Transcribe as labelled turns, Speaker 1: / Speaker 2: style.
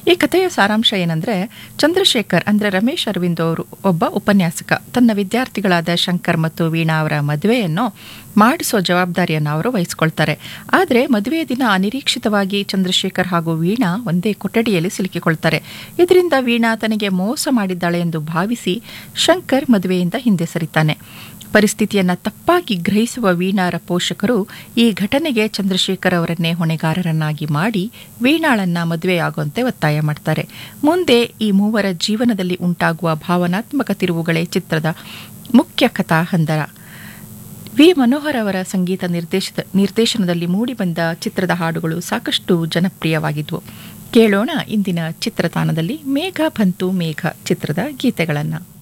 Speaker 1: ಈ ಕಥೆಯ ಸಾರಾಂಶ ಏನಂದ್ರೆ ಚಂದ್ರಶೇಖರ್ ಅಂದ್ರೆ ರಮೇಶ್ ಅರವಿಂದ್ ಅವರು ಒಬ್ಬ ಉಪನ್ಯಾಸಕ ತನ್ನ ವಿದ್ಯಾರ್ಥಿಗಳಾದ ಶಂಕರ್ ಮತ್ತು ವೀಣಾ ಅವರ ಮದುವೆಯನ್ನು ಮಾಡಿಸೋ ಜವಾಬ್ದಾರಿಯನ್ನು ಅವರು ವಹಿಸ್ಕೊಳ್ತಾರೆ ಆದರೆ ಮದುವೆಯ ದಿನ ಅನಿರೀಕ್ಷಿತವಾಗಿ ಚಂದ್ರಶೇಖರ್ ಹಾಗೂ ವೀಣಾ ಒಂದೇ ಕೊಠಡಿಯಲ್ಲಿ ಸಿಲುಕಿಕೊಳ್ತಾರೆ ಇದರಿಂದ ವೀಣಾ ತನಗೆ ಮೋಸ ಮಾಡಿದ್ದಾಳೆ ಎಂದು ಭಾವಿಸಿ ಶಂಕರ್ ಮದುವೆಯಿಂದ ಹಿಂದೆ ಸರಿತಾನೆ ಪರಿಸ್ಥಿತಿಯನ್ನ ತಪ್ಪಾಗಿ ಗ್ರಹಿಸುವ ವೀಣಾರ ಪೋಷಕರು ಈ ಘಟನೆಗೆ ಚಂದ್ರಶೇಖರ್ ಅವರನ್ನೇ ಹೊಣೆಗಾರರನ್ನಾಗಿ ಮಾಡಿ ವೀಣಾಳನ್ನ ಮದುವೆಯಾಗುವಂತೆ ಒತ್ತಾಯ ಮಾಡ್ತಾರೆ ಮುಂದೆ ಈ ಮೂವರ ಜೀವನದಲ್ಲಿ ಉಂಟಾಗುವ ಭಾವನಾತ್ಮಕ ತಿರುವುಗಳೇ ಚಿತ್ರದ ಮುಖ್ಯ ಕಥಾ ಹಂದರ ವಿ ಮನೋಹರ್ ಅವರ ಸಂಗೀತ ನಿರ್ದೇಶದ ನಿರ್ದೇಶನದಲ್ಲಿ ಮೂಡಿಬಂದ ಚಿತ್ರದ ಹಾಡುಗಳು ಸಾಕಷ್ಟು ಜನಪ್ರಿಯವಾಗಿದ್ವು ಕೇಳೋಣ ಇಂದಿನ ಚಿತ್ರತಾಣದಲ್ಲಿ ಮೇಘ ಬಂತು ಮೇಘ ಚಿತ್ರದ ಗೀತೆಗಳನ್ನು